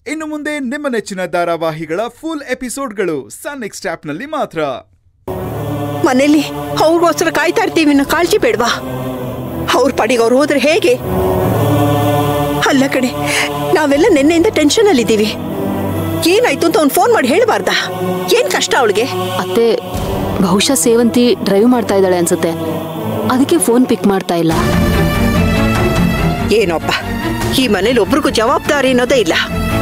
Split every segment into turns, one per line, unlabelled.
ಇನ್ನು ಮುಂದೆ ನಿಮ್ಮ ನೆಚ್ಚಿನ ಧಾರಾವಾಹಿಗಳ ಫುಲ್ ಎಪಿಸೋಡ್ಗಳು ಸನ್ ನೆಕ್ಸ್ಟ್ ಆಪ್ನಲ್ಲಿ ಮಾತ್ರ
ಮನೇಲಿ ಅವ್ರಿಗೋಸ್ಕರ ಕಾಯ್ತಾ ಇರ್ತೀವಿ ಅನ್ನೋ ಕಾಳಜಿ ಬೇಡ್ವಾ ಅವ್ರ ಪಾಡಿಗೆ ಅವ್ರು ಹೋದ್ರೆ ಹೇಗೆ ಅಲ್ಲ ಕಡೆ ನಾವೆಲ್ಲ ನಿನ್ನೆಯಿಂದ ಟೆನ್ಷನ್ ಅಲ್ಲಿದ್ದೀವಿ ಏನಾಯ್ತು ಅಂತ ಅವ್ನು ಫೋನ್ ಮಾಡಿ ಹೇಳ್ಬಾರ್ದಾ ಏನ್ ಕಷ್ಟ ಅವಳಿಗೆ
ಅತ್ತೆ ಬಹುಶಃ ಸೇವಂತಿ ಡ್ರೈವ್ ಮಾಡ್ತಾ ಇದ್ದಾಳೆ ಅನ್ಸುತ್ತೆ ಅದಕ್ಕೆ ಫೋನ್ ಪಿಕ್ ಮಾಡ್ತಾ ಇಲ್ಲ
ಏನೋಪ್ಪ ಈ ಮನೇಲಿ ಒಬ್ರಿಗೂ ಜವಾಬ್ದಾರಿ ಅನ್ನೋದೇ ಇಲ್ಲ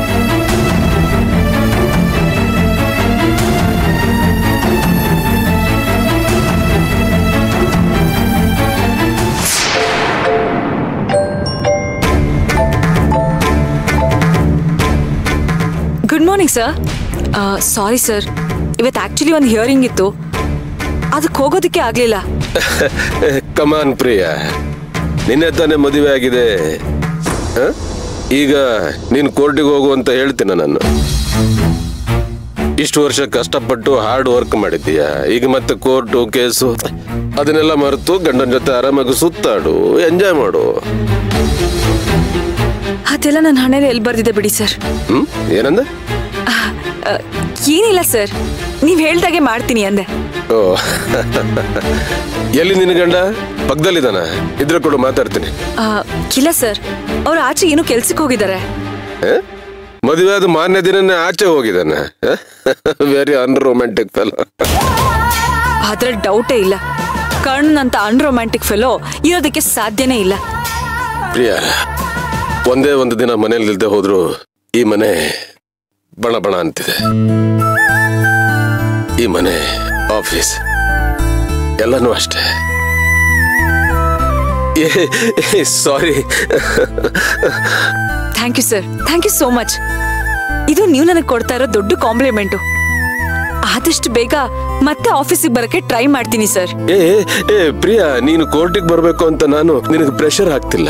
good morning sir sorry sir ಇವತ್ತು ಆ್ಯಕ್ಚುಲಿ ಒಂದು ಹಿಯರಿಂಗ್ ಇತ್ತು ಅದಕ್ಕೆ ಹೋಗೋದಕ್ಕೆ ಆಗಲಿಲ್ಲ
ಕಮಾನ್ ಪ್ರಿಯ ನಿನ್ನೆ ತಾನೇ ಮದುವೆ ಆಗಿದೆ ಹ? ಈಗ ನೀನು ಕೋರ್ಟಿಗೆ ಹೋಗು ಅಂತ ಹೇಳ್ತೀನ ನಾನು ಇಷ್ಟು ವರ್ಷ ಕಷ್ಟಪಟ್ಟು ಹಾರ್ಡ್ ವರ್ಕ್ ಮಾಡಿದ್ದೀಯ ಈಗ ಮತ್ತೆ ಕೋರ್ಟು ಕೇಸು ಅದನ್ನೆಲ್ಲ ಮರೆತು ಗಂಡನ ಜೊತೆ ಆರಾಮಾಗಿ ಸುತ್ತಾಡು ಎಂಜಾಯ್ ಮಾಡು
ಅದೆಲ್ಲ ನನ್ನ ಹಣೆಯಲ್ಲಿ ಎಲ್ಲಿ ಬರ್ದಿದೆ ಬಿಡಿ ಸರ್
ಹ್ಮ್ ಏನಂದ
ಏನಿಲ್ಲ ಸರ್ ನೀವು ಹೇಳ್ದಾಗೆ ಮಾಡ್ತೀನಿ ಅಂದೆ
ಓ ಎಲ್ಲಿ ನಿನ್ನ ಗಂಡ ಪಕ್ಕದಲ್ಲಿದ್ದಾನ ಇದ್ರೆ ಕೊಡು ಮಾತಾಡ್ತೀನಿ
ಆ, ಇಲ್ಲ ಸರ್ ಅವ್ರು ಆಚೆ ಏನೋ ಕೆಲ್ಸಕ್ಕೆ ಹೋಗಿದ್ದಾರೆ
ಹ? ಮದುವೆ ಆದ ಮಾನ್ಯ ದಿನನೇ ಆಚೆ ಹೋಗಿದ್ದಾನೆ ವೆರಿ ಅನ್ರೊಮ್ಯಾಂಟಿಕ್ ಫೆಲ್
ಅದ್ರ ಡೌಟೇ ಇಲ್ಲ ಕರ್ಣನಂತ ಅನ್ರೊಮ್ಯಾಂಟಿಕ್ ಫೆಲೋ ಇರೋದಕ್ಕೆ ಸಾಧ್ಯನೇ ಇಲ್ಲ
ಪ್ರಿಯ ಒಂದೇ ಒಂದು ದಿನ ಮನೇಲಿ ಇಲ್ದೆ ಹೋದ್ರು ಈ ಮನೆ ಬಣ ಬಣ ಅಂತಿದೆ ಈ ಮನೆ ಆಫೀಸ್ ಎಲ್ಲನೂ ಅಷ್ಟೇ sorry
thank you sir thank you so much ಇದು ನೀವು ನನಗೆ ಕೊಡ್ತಾ ಇರೋ ದೊಡ್ಡ ಕಾಂಪ್ಲಿಮೆಂಟು ಆದಷ್ಟು ಬೇಗ ಮತ್ತೆ ಆಫೀಸಿಗೆ ಬರಕ್ಕೆ ಟ್ರೈ ಮಾಡ್ತೀನಿ ಸರ್
ಏ ಏ ಪ್ರಿಯ ನೀನು ಕೋರ್ಟಿಗೆ ಬರಬೇಕು ಅಂತ ನಾನು ನಿನಗೆ ಪ್ರೆಷರ್ ಆಗ್ತಿಲ್ಲ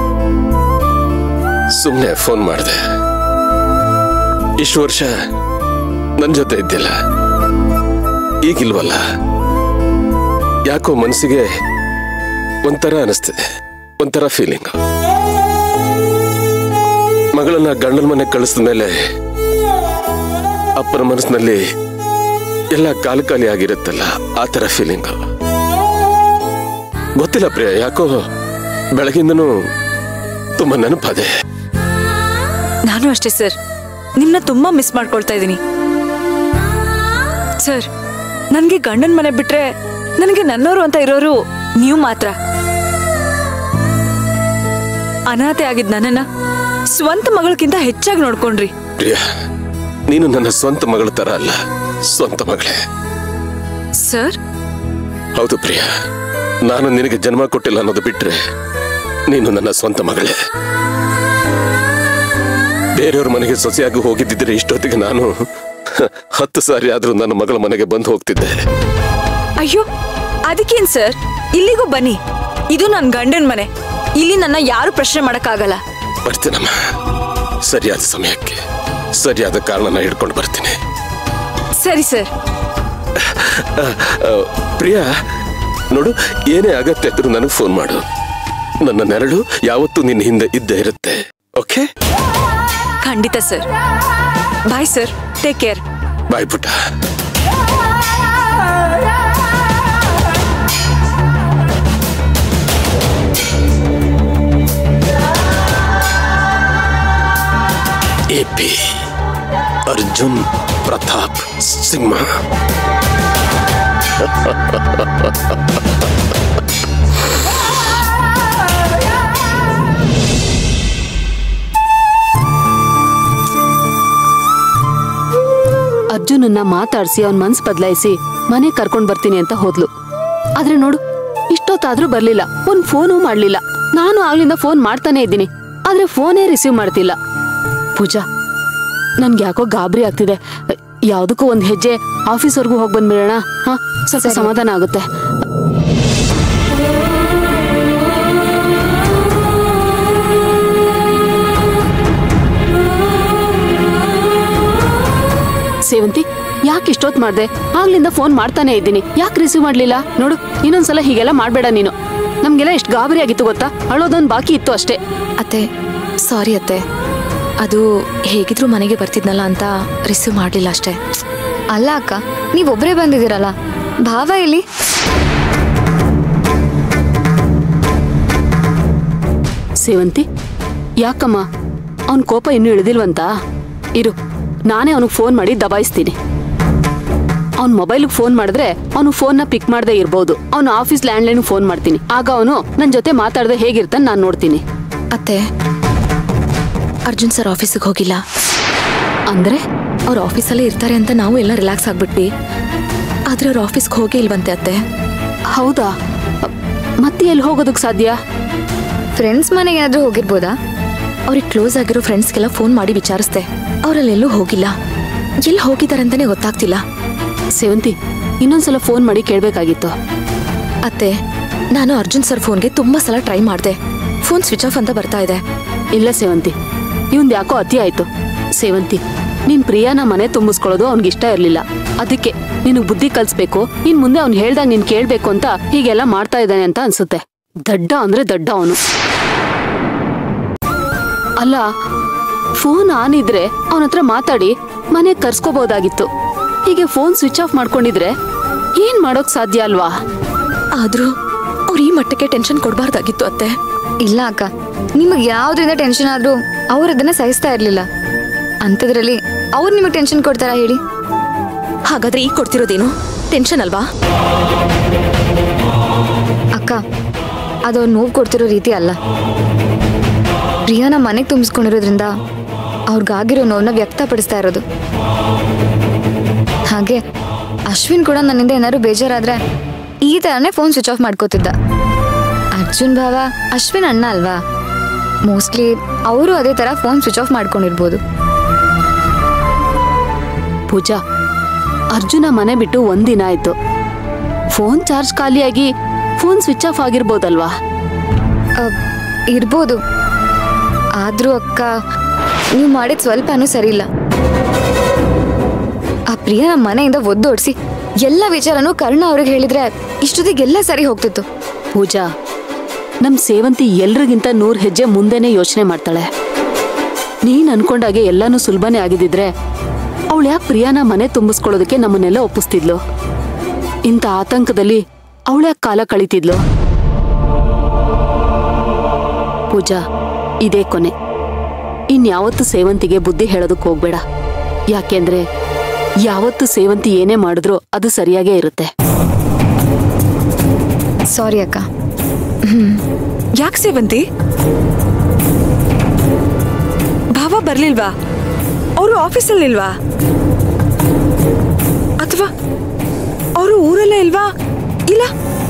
ಸುಮ್ಮನೆ ಫೋನ್ ಮಾಡಿದೆ ಇಷ್ಟು ವರ್ಷ ನನ್ನ ಜೊತೆ ಇದ್ದಿಲ್ಲ ಈಗಿಲ್ವಲ್ಲ ಯಾಕೋ ಮನಸ್ಸಿಗೆ ಒಂಥರ ಅನಿಸ್ತಿದೆ ಒಂಥರ ಫೀಲಿಂಗ್ ಮಗಳನ್ನ ಗಂಡನ ಮನೆ ಕಳಿಸಿದ ಮೇಲೆ ಅಪ್ಪನ ಮನಸ್ಸಿನಲ್ಲಿ ಎಲ್ಲ ಖಾಲಿ ಖಾಲಿ ಆಗಿರುತ್ತಲ್ಲ ಆ ತರ ಫೀಲಿಂಗ್ ಗೊತ್ತಿಲ್ಲ ಪ್ರಿಯ ಯಾಕೋ ಬೆಳಗಿಂದನೂ ತುಂಬಾ ನೆನಪದೆ
ನಾನು ಅಷ್ಟೇ ಸರ್ ನಿಮ್ಮನ್ನ ತುಂಬಾ ಮಿಸ್ ಮಾಡ್ಕೊಳ್ತಾ ಇದ್ದೀನಿ ಸರ್ ನನಗೆ ಗಂಡನ ಮನೆ ಬಿಟ್ರೆ ನನಗೆ ನನ್ನವರು ಅಂತ ಇರೋರು ನೀವು ಮಾತ್ರ ಅನಾಥೆ ಆಗಿದ್ ನನ್ನನ್ನ ಸ್ವಂತ ಮಗಳಕ್ಕಿಂತ ಹೆಚ್ಚಾಗಿ ನೋಡ್ಕೊಂಡ್ರಿ
ಪ್ರಿಯ ನೀನು ನನ್ನ ಸ್ವಂತ ಮಗಳ ತರ ಅಲ್ಲ ಸ್ವಂತ ಮಗಳೇ
ಸರ್
ಹೌದು ಪ್ರಿಯ ನಾನು ನಿನಗೆ ಜನ್ಮ ಕೊಟ್ಟಿಲ್ಲ ಅನ್ನೋದು ಬಿಟ್ರೆ ನೀನು ನನ್ನ ಸ್ವಂತ ಮಗಳೇ ಬೇರೆಯವ್ರ ಮನೆಗೆ ಸೊಸೆಯಾಗಿ ಹೋಗಿದ್ದಿದ್ರೆ ಇಷ್ಟೊತ್ತಿಗೆ ನಾನು ಹತ್ತು ಸಾರಿ ಆದ್ರೂ ನನ್ನ ಮಗಳ ಮನೆಗೆ ಬಂದು ಹೋಗ್ತಿದ್ದೆ
ಅಯ್ಯೋ ಅದಕ್ಕೇನ್ ಸರ್ ಇಲ್ಲಿಗೂ ಬನ್ನಿ ಇದು ನನ್ನ ಗಂಡನ ಮನೆ ಇಲ್ಲಿ ನನ್ನ ಯಾರು ಪ್ರಶ್ನೆ ಮಾಡಕ್ಕಾಗಲ್ಲ
ಬರ್ತೀನಮ್ಮ ಸರಿಯಾದ ಸಮಯಕ್ಕೆ ಸರಿಯಾದ ಕಾರಣನ ಹಿಡ್ಕೊಂಡು ಬರ್ತೀನಿ
ಸರಿ ಸರ್
ಆ, ಪ್ರಿಯಾ ನೋಡು ಏನೇ ಅಗತ್ಯ ಇದ್ರೂ ನನಗೆ ಫೋನ್ ಮಾಡು ನನ್ನ ನೆರಳು ಯಾವತ್ತೂ ನಿನ್ನ ಹಿಂದೆ ಇದ್ದೇ ಇರುತ್ತೆ ಓಕೆ
ಖಂಡಿತ sir bye sir take care
bye ಪುಟ್ಟ ಎಪಿ ಅರ್ಜುನ್ ಪ್ರತಾಪ್ ಸಿಂಹ
ಅರ್ಜುನನ್ನ ಮಾತಾಡ್ಸಿ ಅವನ್ ಮನ್ಸ್ ಬದಲಾಯಿಸಿ ಮನೆ ಕರ್ಕೊಂಡ್ ಬರ್ತೀನಿ ಅಂತ ಹೋದ್ಲು ಆದ್ರೆ ನೋಡು ಇಷ್ಟೊತ್ತಾದ್ರೂ ಬರ್ಲಿಲ್ಲ ಒಂದ್ ಫೋನು ಮಾಡ್ಲಿಲ್ಲ ನಾನು ಆಗ್ಲಿಂದ ಫೋನ್ ಮಾಡ್ತಾನೆ ಇದ್ದೀನಿ ಆದ್ರೆ ಫೋನೇ ರಿಸೀವ್ ಮಾಡ್ತಿಲ್ಲ ಪೂಜಾ ನನ್ಗೆ ಯಾಕೋ ಗಾಬರಿ ಆಗ್ತಿದೆ ಯಾವ್ದಕ್ಕೂ ಒಂದ್ ಹೆಜ್ಜೆ ಆಫೀಸ್ವರೆಗೂ ಹೋಗಿ ಬಂದ್ಬಿಡೋಣ ಹಾ ಸ್ವಲ್ಪ ಸಮಾಧಾನ ಆಗುತ್ತೆ ಸೇವಂತಿ ಯಾಕೆ ಇಷ್ಟೊತ್ ಮಾಡ್ದೆ ಆಗ್ಲಿಂದ ಫೋನ್ ಮಾಡ್ತಾನೆ ಇದ್ದೀನಿ ಯಾಕೆ ರಿಸೀವ್ ಮಾಡ್ಲಿಲ್ಲ ನೋಡು ಇನ್ನೊಂದ್ಸಲ ಹೀಗೆಲ್ಲ ಮಾಡ್ಬೇಡ ನೀನು ನಮ್ಗೆಲ್ಲ ಎಷ್ಟು ಗಾಬರಿ ಆಗಿತ್ತು ಗೊತ್ತಾ ಅಳೋದೊಂದು ಬಾಕಿ ಇತ್ತು ಅಷ್ಟೇ
ಅತ್ತೆ ಸಾರಿ ಅತ್ತೆ
ಅದು ಹೇಗಿದ್ರು ಮನೆಗೆ ಬರ್ತಿದ್ನಲ್ಲ ಅಂತ ರಿಸೀವ್ ಮಾಡಲಿಲ್ಲ ಅಷ್ಟೇ
ಅಲ್ಲ ಅಕ್ಕ ನೀವೊಬ್ಬರೇ ಬಂದಿದ್ದೀರಲ್ಲ ಭಾವ ಇಲ್ಲಿ
ಸೇವಂತಿ ಯಾಕಮ್ಮ ಅವನ ಕೋಪ ಇನ್ನೂ ಇಳಿದಿಲ್ವಂತ ಇರು ನಾನೇ ಅವನಿಗೆ ಫೋನ್ ಮಾಡಿ ದಬಾಯಿಸ್ತೀನಿ ಅವ್ನ ಮೊಬೈಲ್ಗೆ ಫೋನ್ ಮಾಡಿದ್ರೆ ಅವನು ಫೋನ್ನ ಪಿಕ್ ಮಾಡದೆ ಇರ್ಬೋದು ಅವನು ಆಫೀಸ್ ಲ್ಯಾಂಡ್ಲೈನ್ ಫೋನ್ ಮಾಡ್ತೀನಿ ಆಗ ಅವನು ನನ್ನ ಜೊತೆ ಮಾತಾಡದೆ ಹೇಗಿರ್ತಾನೆ ನಾನು ನೋಡ್ತೀನಿ
ಅತ್ತೆ ಅರ್ಜುನ್ ಸರ್ ಆಫೀಸಿಗೆ ಹೋಗಿಲ್ಲ
ಅಂದ್ರೆ
ಅವ್ರ ಆಫೀಸಲ್ಲೇ ಇರ್ತಾರೆ ಅಂತ ನಾವು ಎಲ್ಲ ರಿಲ್ಯಾಕ್ಸ್ ಆಗ್ಬಿಟ್ವಿ ಆದ್ರೆ ಅವ್ರ ಆಫೀಸ್ಗೆ ಹೋಗೇ ಇಲ್ವಂತೆ ಅತ್ತೆ
ಹೌದಾ ಮತ್ತೆ ಎಲ್ಲಿ ಹೋಗೋದಕ್ಕೆ ಸಾಧ್ಯ
ಫ್ರೆಂಡ್ಸ್ ಮನೆಗೆ ಏನಾದರೂ ಹೋಗಿರ್ಬೋದಾ
ಅವ್ರಿಗೆ ಕ್ಲೋಸ್ ಆಗಿರೋ ಫ್ರೆಂಡ್ಸ್ಗೆಲ್ಲ ಫೋನ್ ಮಾಡಿ ವಿಚಾರಿಸ್ದೆ ಅವರಲ್ಲೆಲ್ಲೂ ಹೋಗಿಲ್ಲ ಎಲ್ಲಿ ಹೋಗಿದ್ದಾರೆ ಅಂತಾನೆ ಗೊತ್ತಾಗ್ತಿಲ್ಲ
ಸೇವಂತಿ ಇನ್ನೊಂದ್ಸಲ ಫೋನ್ ಮಾಡಿ ಕೇಳಬೇಕಾಗಿತ್ತು
ಅತ್ತೆ ನಾನು ಅರ್ಜುನ್ ಸರ್ ಫೋನ್ಗೆ ತುಂಬಾ ಸಲ ಟ್ರೈ ಮಾಡಿದೆ ಫೋನ್ ಸ್ವಿಚ್ ಆಫ್ ಅಂತ ಬರ್ತಾ ಇದೆ
ಇಲ್ಲ ಸೇವಂತಿ ಇವಂದ್ ಯಾಕೋ ಅತಿ ಆಯ್ತು ಸೇವಂತಿ ನೀನ್ ಪ್ರಿಯಾನ ಮನೆ ತುಂಬಿಸ್ಕೊಳ್ಳೋದು ಅವ್ನಿಗೆ ಇಷ್ಟ ಇರ್ಲಿಲ್ಲ ಅದಕ್ಕೆ ನಿನಗ್ ಬುದ್ಧಿ ಕಲ್ಸ್ಬೇಕು ಇನ್ ಮುಂದೆ ಅವ್ನು ಹೇಳ್ದಾಗ ನೀನ್ ಕೇಳ್ಬೇಕು ಅಂತ ಹೀಗೆಲ್ಲ ಮಾಡ್ತಾ ಇದ್ದಾನೆ ಅಂತ ಅನ್ಸುತ್ತೆ ದಡ್ಡ ಅಂದ್ರೆ ದಡ್ಡ ಅವನು ಅಲ್ಲ ಫೋನ್ ಆನ್ ಇದ್ರೆ ಅವನ ಹತ್ರ ಮಾತಾಡಿ ಮನೆಗ್ ಕರ್ಸ್ಕೋಬಹುದಾಗಿತ್ತು ಹೀಗೆ ಫೋನ್ ಸ್ವಿಚ್ ಆಫ್ ಮಾಡ್ಕೊಂಡಿದ್ರೆ ಏನ್ ಮಾಡೋಕ್ ಸಾಧ್ಯ ಅಲ್ವಾ
ಆದ್ರೂ ಅವ್ರು ಈ ಮಟ್ಟಕ್ಕೆ ಟೆನ್ಷನ್ ಕೊಡಬಾರ್ದಾಗಿತ್ತು ಅತ್ತೆ
ಇಲ್ಲ ಅಕ್ಕ ನಿಮಗೆ ಯಾವ್ದ್ರಿಂದ ಟೆನ್ಷನ್ ಆದ್ರೂ ಅವ್ರು ಅದನ್ನ ಸಹಿಸ್ತಾ ಇರ್ಲಿಲ್ಲ ಅಂಥದ್ರಲ್ಲಿ ಅವ್ರು ನಿಮಗೆ ಟೆನ್ಷನ್ ಕೊಡ್ತಾರಾ ಹೇಳಿ
ಹಾಗಾದ್ರೆ ಈಗ ಕೊಡ್ತಿರೋದೇನು ಟೆನ್ಷನ್ ಅಲ್ವಾ
ಅಕ್ಕ ಅದು ಅವ್ರು ನೋವು ಕೊಡ್ತಿರೋ ರೀತಿ ಅಲ್ಲ ಪ್ರಿಯಾನ ಮನೆಗೆ ತುಂಬಿಸ್ಕೊಂಡಿರೋದ್ರಿಂದ ಅವ್ರಿಗಾಗಿರೋ ನೋವನ್ನ ವ್ಯಕ್ತಪಡಿಸ್ತಾ ಇರೋದು ಹಾಗೆ ಅಶ್ವಿನ್ ಕೂಡ ನನ್ನಿಂದ ಏನಾದ್ರು ಬೇಜಾರಾದ್ರೆ ಈ ಥರನೇ ಫೋನ್ ಸ್ವಿಚ್ ಆಫ್ ಮಾಡ್ಕೋತಿದ್ದ ಅರ್ಜುನ್ ಭಾವ ಅಶ್ವಿನ್ ಅಣ್ಣ ಅಲ್ವಾ ಮೋಸ್ಟ್ಲಿ ಅವರು ಅದೇ ಥರ ಫೋನ್ ಸ್ವಿಚ್ ಆಫ್ ಮಾಡ್ಕೊಂಡಿರ್ಬೋದು
ಪೂಜಾ ಅರ್ಜುನ ಮನೆ ಬಿಟ್ಟು ಒಂದಿನ ಆಯ್ತು ಫೋನ್ ಚಾರ್ಜ್ ಖಾಲಿಯಾಗಿ ಫೋನ್ ಸ್ವಿಚ್ ಆಫ್ ಆಗಿರ್ಬೋದಲ್ವಾ
ಅಹ್, ಇರ್ಬೋದು ಆದ್ರೂ ಅಕ್ಕ ನೀವು ಮಾಡಿದ ಸ್ವಲ್ಪನೂ ಸರಿ ಇಲ್ಲ ಆ ಪ್ರಿಯ ನಮ್ಮ ಮನೆಯಿಂದ ಒದ್ದೋಡ್ಸಿ ಎಲ್ಲ ವಿಚಾರನೂ ಕರ್ಣ ಅವ್ರಿಗೆ ಹೇಳಿದ್ರೆ ಇಷ್ಟೊತ್ತಿಗೆಲ್ಲ ಸರಿ ಹೋಗ್ತಿತ್ತು
ಪೂಜಾ ನಮ್ ಸೇವಂತಿ ಎಲ್ರಿಗಿಂತ ನೂರ್ ಹೆಜ್ಜೆ ಮುಂದೆನೆ ಯೋಚನೆ ಮಾಡ್ತಾಳೆ ನೀನ್ ಅನ್ಕೊಂಡಾಗೆ ಎಲ್ಲಾನು ಸುಲಭನೇ ಆಗಿದ್ದಿದ್ರೆ ಅವಳು ಯಾಕೆ ಪ್ರಿಯಾನ ಮನೆ ತುಂಬಿಸ್ಕೊಳ್ಳೋದಕ್ಕೆ ನಮ್ಮನ್ನೆಲ್ಲ ಒಪ್ಪಿಸ್ತಿದ್ಲು ಇಂಥ ಆತಂಕದಲ್ಲಿ ಅವಳ್ಯಾಕೆ ಕಾಲ ಕಳೀತಿದ್ಲು ಪೂಜಾ ಇದೇ ಕೊನೆ ಇನ್ಯಾವತ್ತು ಸೇವಂತಿಗೆ ಬುದ್ಧಿ ಹೇಳೋದಕ್ಕೆ ಹೋಗ್ಬೇಡ ಯಾಕೆಂದ್ರೆ ಯಾವತ್ತು ಸೇವಂತಿ ಏನೇ ಮಾಡಿದ್ರೂ ಅದು ಸರಿಯಾಗೇ ಇರುತ್ತೆ
ಸಾರಿ ಅಕ್ಕ
ಯಾಕೆ ಸೇವಂತಿ ಭಾವ ಬರ್ಲಿಲ್ವಾ ಅವರು ಆಫೀಸಲ್ಲಿಲ್ವಾ ಅಥವಾ ಅವರು ಊರಲ್ಲೇ ಇಲ್ವಾ ಇಲ್ಲ